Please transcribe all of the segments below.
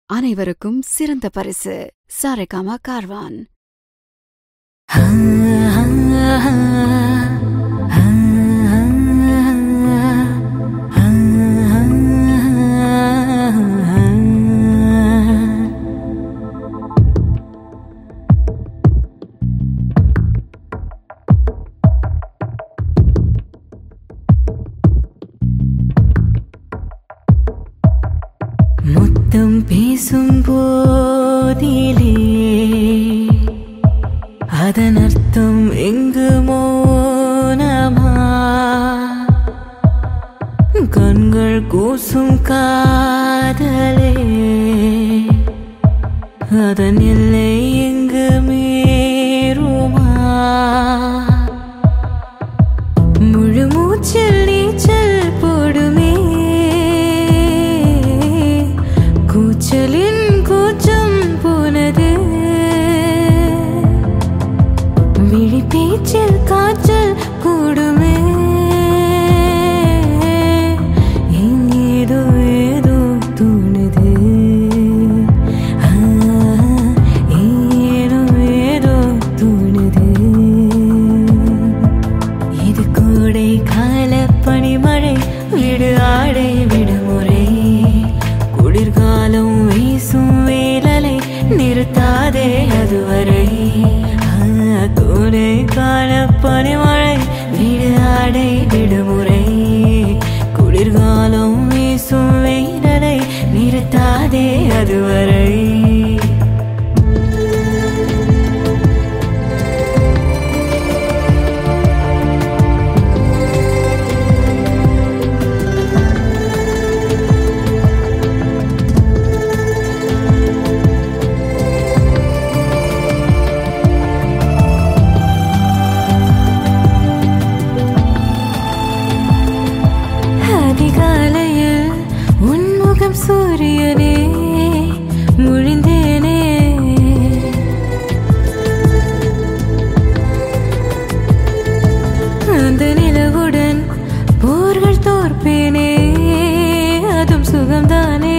அனைவருக்கும் சிறந்த பரிசு சாரேகாமா கார்வான் முத்தம் பேசும் போதிலே அதன் அர்த்தம் எங்கு மோனமா கண்கள் கூசும் காதலே அதன் எல்லை எங்கு மீறுமா முழு மூச்சில் நீச்சல் போடுமே கூச்சலின் கூச்சம் போனது விழி பேச்சில் காய்ச்சல் கூடுமே ஏதோ ஏதோ தோணுது ஆ, ஏதோ ஏதோ தோணுது இது கோடை கால பனிமழை விடு ஆடை விடுமுறை குளிர்காலம் வீசும் வேலலை நிறுத்தாதே அதுவரை ஆ, கோடை கால பனிமழை விடு ஆடை விடுமுறை குளிர்காலம் வீசும் வேலலை நிறுத்தாதே அதுவரை அதிகாலையில் உன்முகம் சூரியனே முழிந்தேனே அந்த நிலவுடன் போர்கள் தோற்பேனே அதும் சுகம்தானே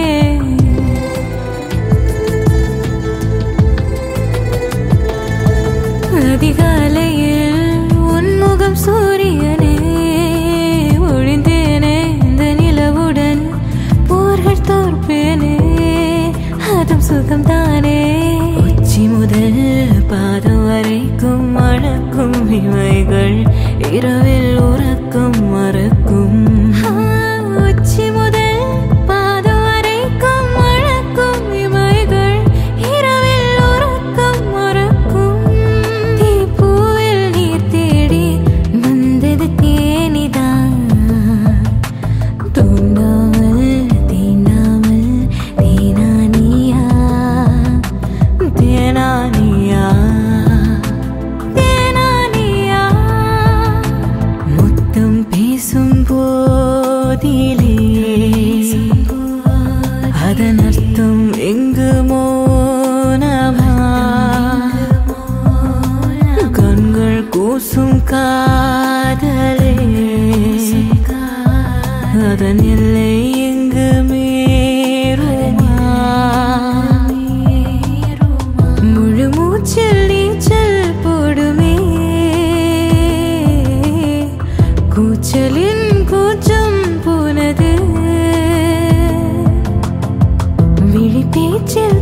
அதிகாலையில் உன்முகம் சூரியனே ஒழிந்தேனே இந்த நிலவுடன் போர்கள் தோற்பேனே அதும் சுகம்தானே உச்சி முதல் பாதம் வரைக்கும் மழக்கும் இமைகள் இரவில் உறக்கம் மறக்கும் உச்சி முதல் பாதம் வரைக்கும் மழக்கும் இமைகள் இரவில் உறக்கம் மறக்கும் தீப்பூவில் நீர் தேடி வந்தது தேனிதான் தூண்டாமல் தீண்டாமல் தேனானியா தேனானியா தேனானியா முத்தம் பேசும் போதிலே அதன் அர்த்தம் எங்கு மோனமா கண்கள் கூசும் காதலே அதன் எல்லை எங்கு மீறுமா முழு மூச்சில் நீச்சல் போடுமே கூச்சலின் கூச்சம் போனது விழி பேச்சில்